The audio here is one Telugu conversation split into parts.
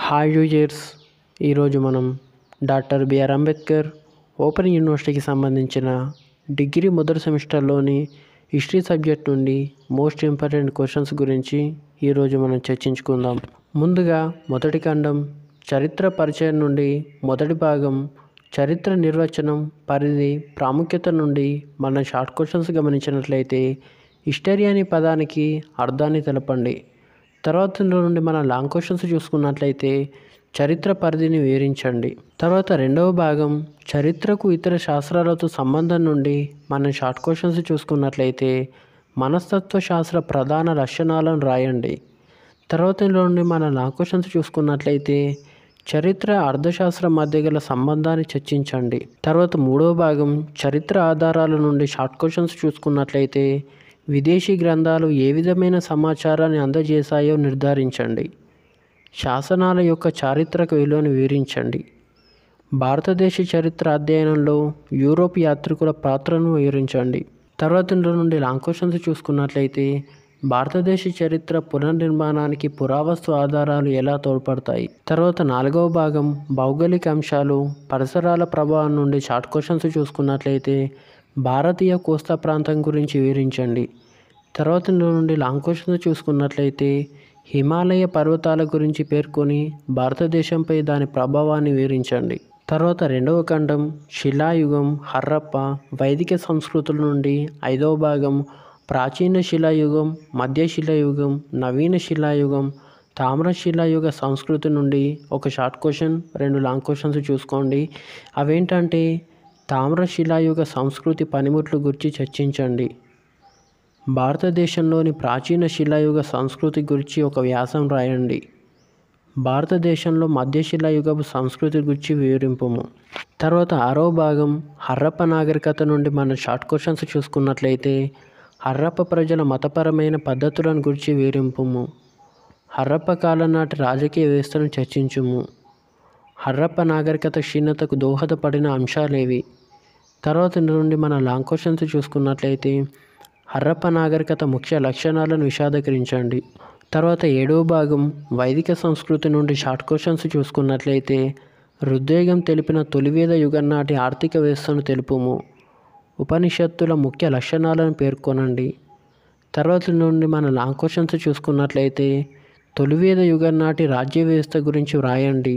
హాయ్ యూజర్స్ ఈరోజు మనం డాక్టర్ బిఆర్ అంబేద్కర్ ఓపెన్ యూనివర్సిటీకి సంబంధించిన డిగ్రీ మొదటి సెమిస్టర్లోని హిస్టరీ సబ్జెక్ట్ నుండి మోస్ట్ ఇంపార్టెంట్ క్వశ్చన్స్ గురించి ఈరోజు మనం చర్చించుకుందాం ముందుగా మొదటి ఖండం చరిత్ర పరిచయం నుండి మొదటి భాగం చరిత్ర నిర్వచనం పరిధి ప్రాముఖ్యత నుండి మన షార్ట్ క్వశ్చన్స్ గమనించినట్లయితే హిస్టరీ అనే పదానికి అర్థాన్ని తెలపండి తర్వాత నుండి మన లాంగ్ క్వశ్చన్స్ చూసుకున్నట్లయితే చరిత్ర పరిధిని వివరించండి తర్వాత రెండవ భాగం చరిత్రకు ఇతర శాస్త్రాలతో సంబంధం నుండి మనం షార్ట్ క్వశ్చన్స్ చూసుకున్నట్లయితే మనస్తత్వ శాస్త్ర ప్రధాన లక్షణాలను రాయండి తర్వాత నుండి మన లాంగ్ క్వశ్చన్స్ చూసుకున్నట్లయితే చరిత్ర అర్థశాస్త్రం మధ్య గల సంబంధాన్ని చర్చించండి తర్వాత మూడవ భాగం చరిత్ర ఆధారాల నుండి షార్ట్ క్వశ్చన్స్ చూసుకున్నట్లయితే విదేశీ గ్రంథాలు ఏ విధమైన సమాచారాన్ని అందజేశాయో నిర్ధారించండి శాసనాల యొక్క చారిత్రక విలువను వివరించండి భారతదేశ చరిత్ర అధ్యయనంలో యూరోప్ యాత్రికుల పాత్రను వివరించండి తర్వాత నుండి లాంగ్ క్వశ్చన్స్ చూసుకున్నట్లయితే భారతదేశ చరిత్ర పునర్నిర్మాణానికి పురావస్తు ఆధారాలు ఎలా తోడ్పడతాయి తర్వాత నాలుగవ భాగం భౌగోళిక అంశాలు పరిసరాల ప్రభావం నుండి షార్ట్ క్వశ్చన్స్ చూసుకున్నట్లయితే భారతీయ కోస్తా ప్రాంతం గురించి వివరించండి తర్వాత నుండి లాంగ్ క్వశ్చన్స్ చూసుకున్నట్లయితే హిమాలయ పర్వతాల గురించి పేర్కొని భారతదేశంపై దాని ప్రభావాన్ని వివరించండి తర్వాత రెండవ ఖండం శిలాయుగం హర్రప్ప వైదిక సంస్కృతుల నుండి ఐదవ భాగం ప్రాచీన శిలాయుగం మధ్య శిలాయుగం నవీన శిలాయుగం తామ్ర శిలాయుగ సంస్కృతి నుండి ఒక షార్ట్ క్వశ్చన్ రెండు లాంగ్ క్వశ్చన్స్ చూసుకోండి అవేంటంటే తామ్ర శిలాయుగ సంస్కృతి పనిముట్లు గురించి చర్చించండి భారతదేశంలోని ప్రాచీన శిలాయుగ సంస్కృతి గురించి ఒక వ్యాసం రాయండి భారతదేశంలో మధ్యశిలాయుగపు సంస్కృతి గురించి వివరింపము తర్వాత ఆరో భాగం హర్రప్ప నాగరికత నుండి మన షార్ట్ క్వశ్చన్స్ చూసుకున్నట్లయితే హర్రప్ప ప్రజల మతపరమైన పద్ధతులను గురించి వివరింపము హర్రప్ప కాలం నాటి రాజకీయ వ్యవస్థను చర్చించుము హర్రప్ప నాగరికత క్షీణతకు దోహదపడిన అంశాలేవి తర్వాత నుండి మన లాంగ్ క్వశ్చన్స్ చూసుకున్నట్లయితే హర్రప్ప నాగరికత ముఖ్య లక్షణాలను విషాదకరించండి తర్వాత ఏడవ భాగం వైదిక సంస్కృతి నుండి షార్ట్ క్వశ్చన్స్ చూసుకున్నట్లయితే ఋగ్వేగం తెలిపిన తొలివేద యుగం నాటి ఆర్థిక వ్యవస్థను తెలుపుము ఉపనిషత్తుల ముఖ్య లక్షణాలను పేర్కొనండి తర్వాత నుండి మన లాంగ్ క్వశ్చన్స్ చూసుకున్నట్లయితే తొలివేద యుగం నాటి రాజ్య వ్యవస్థ గురించి వ్రాయండి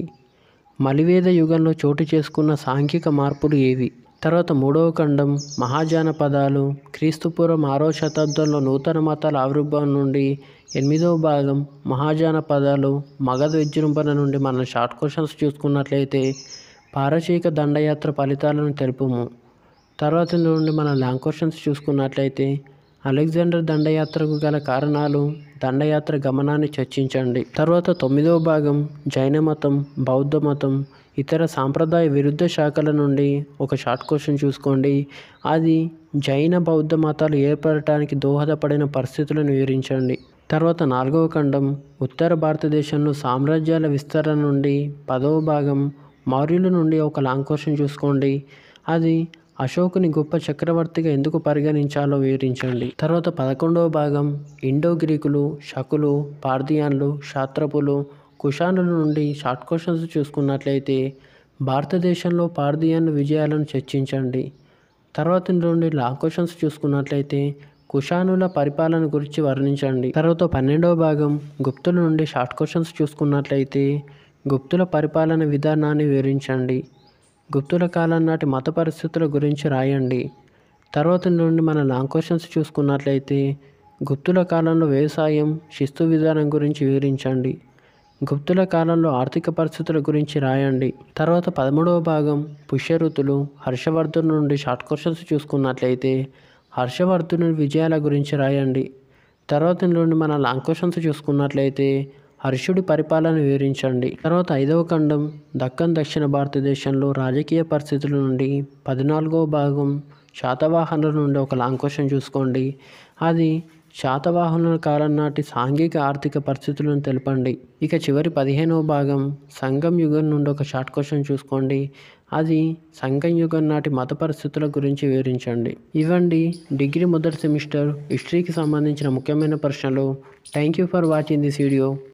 మలివేద యుగంలో చోటు చేసుకున్న సాంఘిక మార్పులు ఏవి తర్వాత మూడవ ఖండం మహాజానపదాలు క్రీస్తుపూర్వం ఆరో శతాబ్దంలో నూతన మతాల ఆవిర్భావం నుండి ఎనిమిదవ భాగం మహాజానపదాలు మగధ విజృంభణ నుండి మనం షార్ట్ క్వశ్చన్స్ చూసుకున్నట్లయితే పారచీక దండయాత్ర ఫలితాలను తెలుపుము తర్వాత నుండి మన లాంగ్ క్వశ్చన్స్ చూసుకున్నట్లయితే అలెగ్జాండర్ దండయాత్రకు గల కారణాలు దండయాత్ర గమనాన్ని చర్చించండి తర్వాత తొమ్మిదవ భాగం జైన మతం బౌద్ధ మతం ఇతర సాంప్రదాయ విరుద్ధ శాఖల నుండి ఒక షార్ట్ క్వశ్చన్ చూసుకోండి అది జైన బౌద్ధ మతాలు ఏర్పడటానికి దోహదపడిన పరిస్థితులను వివరించండి తర్వాత నాలుగవ ఖండం ఉత్తర భారతదేశంలో సామ్రాజ్యాల విస్తరణ నుండి పదవ భాగం మౌర్యుల నుండి ఒక లాంగ్ క్వశ్చన్ చూసుకోండి అది అశోకుని గొప్ప చక్రవర్తిగా ఎందుకు పరిగణించాలో వివరించండి తర్వాత పదకొండవ భాగం ఇండో గ్రీకులు శకులు పార్థియాన్లు శాత్రపులు కుషానుల నుండి షార్ట్ క్వశ్చన్స్ చూసుకున్నట్లయితే భారతదేశంలో పార్థియాన్లు విజయాలను చర్చించండి తర్వాత నుండి లాంగ్ క్వశ్చన్స్ చూసుకున్నట్లయితే కుషానుల పరిపాలన గురించి వర్ణించండి తర్వాత పన్నెండవ భాగం గుప్తుల నుండి షార్ట్ క్వశ్చన్స్ చూసుకున్నట్లయితే గుప్తుల పరిపాలన విధానాన్ని వివరించండి గుప్తుల కాలం నాటి మత పరిస్థితుల గురించి రాయండి తర్వాత నుండి మన లాంగ్ క్వశ్చన్స్ చూసుకున్నట్లయితే గుప్తుల కాలంలో వ్యవసాయం శిస్తు విధానం గురించి వివరించండి గుప్తుల కాలంలో ఆర్థిక పరిస్థితుల గురించి రాయండి తర్వాత పదమూడవ భాగం పుష్యరుతులు హర్షవర్ధన్ నుండి షార్ట్ క్వశ్చన్స్ చూసుకున్నట్లయితే హర్షవర్ధనుడి విజయాల గురించి రాయండి తర్వాత నుండి మన లాంగ్ క్వశ్చన్స్ చూసుకున్నట్లయితే హర్షుడి పరిపాలన వివరించండి తర్వాత ఐదవ ఖండం దక్కన్ దక్షిణ భారతదేశంలో రాజకీయ పరిస్థితుల నుండి పద్నాలుగవ భాగం శాతవాహనుల నుండి ఒక లాంగ్ క్వశ్చన్ చూసుకోండి అది శాతవాహనుల కాలం నాటి సాంఘిక ఆర్థిక పరిస్థితులను తెలపండి ఇక చివరి పదిహేనవ భాగం సంగం యుగం నుండి ఒక షార్ట్ క్వశ్చన్ చూసుకోండి అది సంగం యుగం నాటి మత పరిస్థితుల గురించి వివరించండి ఇవ్వండి డిగ్రీ మొదటి సెమిస్టర్ హిస్టరీకి సంబంధించిన ముఖ్యమైన ప్రశ్నలు thank you for watching this video